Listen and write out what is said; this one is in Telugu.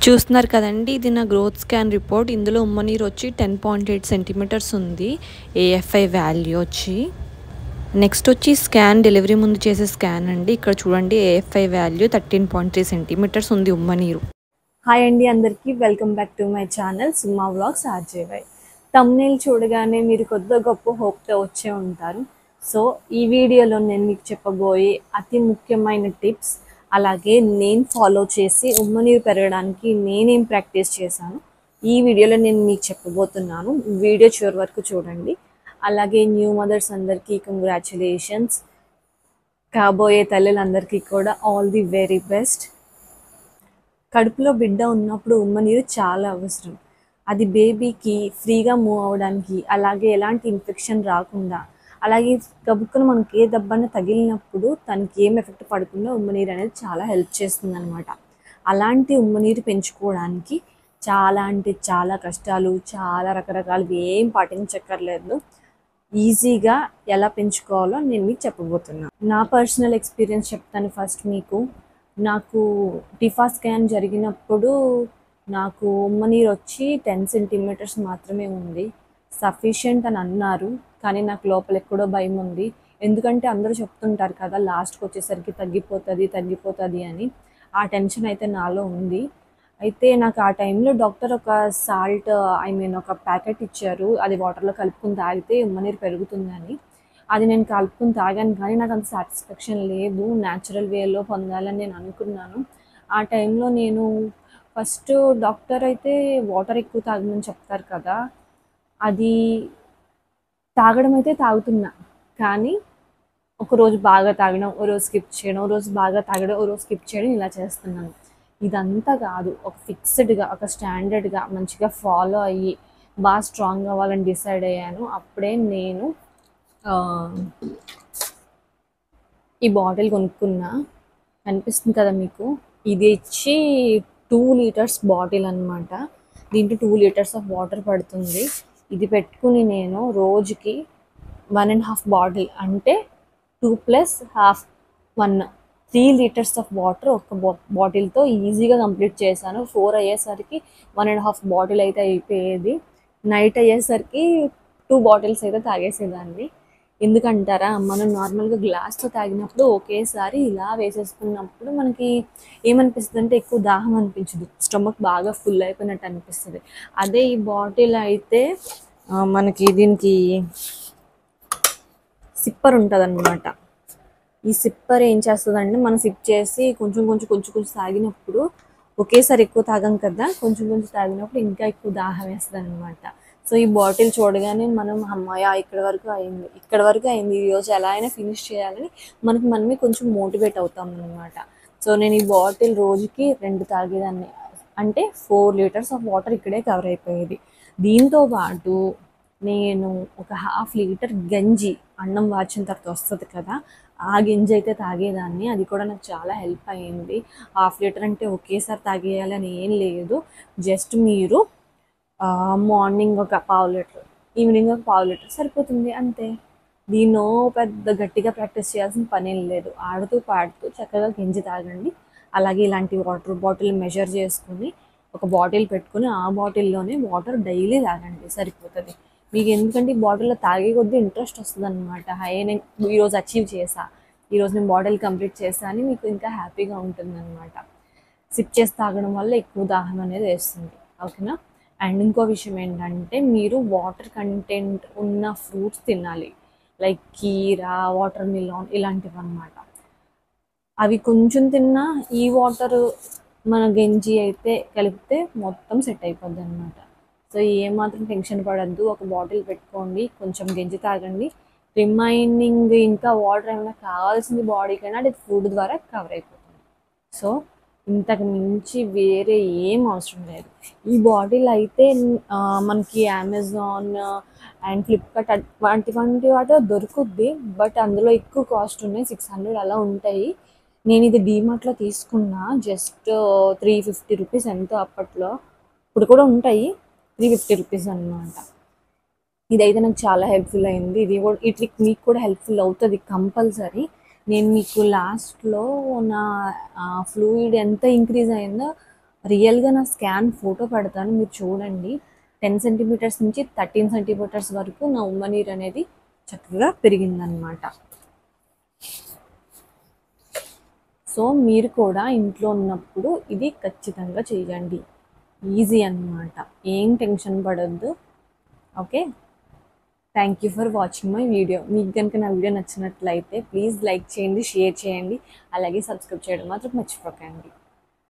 చూస్తున్నారు కదండి ఇది నా గ్రోత్ స్కాన్ రిపోర్ట్ ఇందులో ఉమ్మనీరు వచ్చి టెన్ పాయింట్ ఎయిట్ సెంటీమీటర్స్ ఉంది ఏఎఫ్ఐ వాల్యూ వచ్చి నెక్స్ట్ వచ్చి స్కాన్ డెలివరీ ముందు చేసే స్కాన్ అండి ఇక్కడ చూడండి AFI value thirteen point three centimetres ఉంది ఉమ్మనీరు హాయ్ అండి అందరికీ welcome back to my channel Suma vlogs RJY thumbnail చూడగానే మీరు కొద్ది గొప్ప హోప్తో వచ్చే ఉంటారు సో ఈ వీడియోలో నేను మీకు చెప్పబోయే అతి ముఖ్యమైన టిప్స్ అలాగే నేను ఫాలో చేసి ఉమ్మనీరు పెరగడానికి నేనేం ప్రాక్టీస్ చేశాను ఈ వీడియోలో నేను మీకు చెప్పబోతున్నాను వీడియో చివరి వరకు చూడండి అలాగే న్యూ మదర్స్ అందరికీ కంగ్రాచులేషన్స్ కాబోయే తల్లులందరికీ కూడా ఆల్ ది వెరీ బెస్ట్ కడుపులో బిడ్డ ఉన్నప్పుడు ఉమ్మ నీరు చాలా అవసరం అది బేబీకి ఫ్రీగా మూవ్ అవ్వడానికి అలాగే ఎలాంటి ఇన్ఫెక్షన్ రాకుండా అలాగే గబుక్కున మనకి ఏ దెబ్బన తగిలినప్పుడు తనకి ఏం ఎఫెక్ట్ పడకుండా ఉమ్మనీరు అనేది చాలా హెల్ప్ చేస్తుంది అనమాట అలాంటి ఉమ్మనీరు పెంచుకోవడానికి చాలా అంటే చాలా కష్టాలు చాలా రకరకాలు ఏం పాటించక్కర్లేదు ఈజీగా ఎలా పెంచుకోవాలో నేను మీకు చెప్పబోతున్నాను నా పర్సనల్ ఎక్స్పీరియన్స్ చెప్తాను ఫస్ట్ మీకు నాకు టిఫా స్కాన్ జరిగినప్పుడు నాకు ఉమ్మనీరు వచ్చి టెన్ సెంటీమీటర్స్ మాత్రమే ఉంది సఫిషియంట్ అని అన్నారు కానీ నాకు లోపల ఎక్కడో భయం ఉంది ఎందుకంటే అందరూ చెప్తుంటారు కదా లాస్ట్కి వచ్చేసరికి తగ్గిపోతుంది తగ్గిపోతుంది అని ఆ టెన్షన్ అయితే నాలో ఉంది అయితే నాకు ఆ టైంలో డాక్టర్ ఒక సాల్ట్ ఐ మీన్ ఒక ప్యాకెట్ ఇచ్చారు అది వాటర్లో కలుపుకుని తాగితే ఉమ్మనీరు పెరుగుతుందని అది నేను కలుపుకుని తాగాను కానీ నాకు అంత సాటిస్ఫాక్షన్ లేదు న్యాచురల్ వేలో పొందాలని నేను అనుకున్నాను ఆ టైంలో నేను ఫస్ట్ డాక్టర్ అయితే వాటర్ ఎక్కువ తాగమని చెప్తారు కదా అది తాగడం అయితే తాగుతున్నా కానీ ఒక రోజు బాగా తాగడం ఓ రోజు స్కిప్ చేయడం ఓ రోజు బాగా తాగడం ఓ రోజు స్కిప్ చేయడం ఇలా చేస్తున్నాను ఇదంతా కాదు ఒక ఫిక్స్డ్గా ఒక స్టాండర్డ్గా మంచిగా ఫాలో అయ్యి బాగా స్ట్రాంగ్ అవ్వాలని డిసైడ్ అయ్యాను అప్పుడే నేను ఆ, ఈ బాటిల్ కొనుక్కున్నా కనిపిస్తుంది కదా మీకు ఇది ఇచ్చి టూ లీటర్స్ బాటిల్ అన్నమాట దీంట్లో టూ లీటర్స్ ఆఫ్ వాటర్ పడుతుంది ఇది పెట్టుకుని నేను రోజుకి వన్ అండ్ హాఫ్ బాటిల్ అంటే two plus half one three litres of water ఒక బాటిల్తో ఈజీగా కంప్లీట్ చేశాను ఫోర్ అయ్యేసరికి వన్ అండ్ హాఫ్ బాటిల్ అయితే అయిపోయేది నైట్ అయ్యేసరికి టూ బాటిల్స్ అయితే తాగేసేదాన్ని ఎందుకంటారా మనం నార్మల్గా గ్లాస్తో తాగినప్పుడు ఒకేసారి ఇలా వేసేసుకున్నప్పుడు మనకి ఏమనిపిస్తుంది అంటే ఎక్కువ దాహం అనిపించదు స్టమక్ బాగా ఫుల్ అయిపోయినట్టు అనిపిస్తుంది అదే ఈ బాటిల్ అయితే ఆ, మనకి దీనికి సిప్పర్ ఉంటుంది అనమాట ఈ సిప్పర్ ఏం చేస్తుందంటే మనం సిప్ చేసి కొంచెం కొంచెం కొంచెం కొంచెం తాగినప్పుడు ఒకేసారి ఎక్కువ తాగం కదా కొంచెం కొంచెం తాగినప్పుడు ఇంకా ఎక్కువ దాహం వేస్తుంది అనమాట సో ఈ బాటిల్ చూడగానే మనం అమ్మాయ ఇక్కడ వరకు అయింది ఇక్కడ వరకు అయింది ఈ రోజు ఎలా అయినా ఫినిష్ చేయాలని మనకి మనమే కొంచెం మోటివేట్ అవుతాం అనమాట సో నేను ఈ బాటిల్ రోజుకి రెండు తాగేదాన్ని అంటే ఫోర్ లీటర్స్ ఆఫ్ వాటర్ ఇక్కడే కవర్ అయిపోయేది దీంతో పాటు నేను ఒక హాఫ్ లీటర్ గంజి అన్నం వాచిన తర్వాత వస్తుంది కదా ఆ గింజ అయితే తాగేదాన్ని అది కూడా నాకు చాలా హెల్ప్ అయ్యింది హాఫ్ లీటర్ అంటే ఒకేసారి తాగేయాలి అని ఏం లేదు జస్ట్ మీరు మార్నింగ్ ఒక పావు లీటర్ ఈవినింగ్ ఒక పావు లీటర్ సరిపోతుంది అంతే దీన్నో పెద్ద గట్టిగా ప్రాక్టీస్ చేయాల్సిన పని ఏం లేదు ఆడుతూ పాడుతూ చక్కగా గింజి తాగండి అలాగే ఇలాంటి వాటర్ బాటిల్ మెజర్ చేసుకుని ఒక బాటిల్ పెట్టుకుని ఆ బాటిల్లోనే వాటర్ డైలీ తాగండి సరిపోతుంది మీకు ఎందుకంటే ఈ బాటిల్లో తాగే కొద్దీ ఇంట్రెస్ట్ వస్తుంది అనమాట హై నేను ఈరోజు అచీవ్ చేసా ఈరోజు నేను బాటిల్ కంప్లీట్ చేసా అని మీకు ఇంకా హ్యాపీగా ఉంటుంది అనమాట సిప్ చేసి తాగడం వల్ల ఎక్కువ దాహం అనేది వేస్తుంది ఓకేనా అండ్ ఇంకో విషయం ఏంటంటే మీరు వాటర్ కంటెంట్ ఉన్న ఫ్రూట్స్ తినాలి లైక్ కీరా వాటర్ మిలాన్ ఇలాంటివి అన్నమాట అవి కొంచెం తిన్నా ఈ వాటర్ మన గంజి అయితే కలిపితే మొత్తం సెట్ అయిపోద్ది అనమాట సో ఏమాత్రం టెన్షన్ పడద్దు ఒక బాటిల్ పెట్టుకోండి కొంచెం గంజి తాగండి రిమైనింగ్ ఇంకా వాటర్ ఏమైనా కావాల్సింది బాడీకైనా అది ఫుడ్ ద్వారా కవర్ అయిపోతుంది సో ఇంతకు మించి వేరే ఏం అవసరం లేదు ఈ బాటిల్ అయితే ఆ, మనకి అమెజాన్ అండ్ ఫ్లిప్కార్ట్ అటువంటివంటి వాటి దొరుకుద్ది బట్ అందులో ఎక్కువ కాస్ట్ ఉన్నాయి సిక్స్ హండ్రెడ్ అలా ఉంటాయి నేను ఇది డీమార్ట్లో తీసుకున్నా జస్ట్ త్రీ ఫిఫ్టీ రూపీస్ ఎంతో అప్పట్లో ఇప్పుడు కూడా ఉంటాయి త్రీ ఫిఫ్టీ రూపీస్ అన్నమాట ఇదైతే నాకు చాలా హెల్ప్ఫుల్ అయింది ఇది కూడా ఈ ట్రిక్ మీకు కూడా హెల్ప్ఫుల్ అవుతుంది కంపల్సరీ నేను మీకు లాస్ట్లో నా ఫ్లూయిడ్ ఎంత ఇంక్రీజ్ అయిందో రియల్గా నా స్కాన్ ఫోటో పెడతాను మీరు చూడండి టెన్ సెంటీమీటర్స్ నుంచి థర్టీన్ సెంటీమీటర్స్ వరకు నా ఉమ్మనీరు అనేది చక్కగా పెరిగిందనమాట సో మీరు కూడా ఇంట్లో ఉన్నప్పుడు ఇది ఖచ్చితంగా చేయండి ఈజీ అన్నమాట ఏం టెన్షన్ పడొద్దు okay thank you for watching my video మీకు కనుక నా వీడియో నచ్చినట్లయితే ప్లీజ్ లైక్ చేయండి షేర్ చేయండి అలాగే సబ్స్క్రైబ్ చేయడం మాత్రం మర్చిపోకండి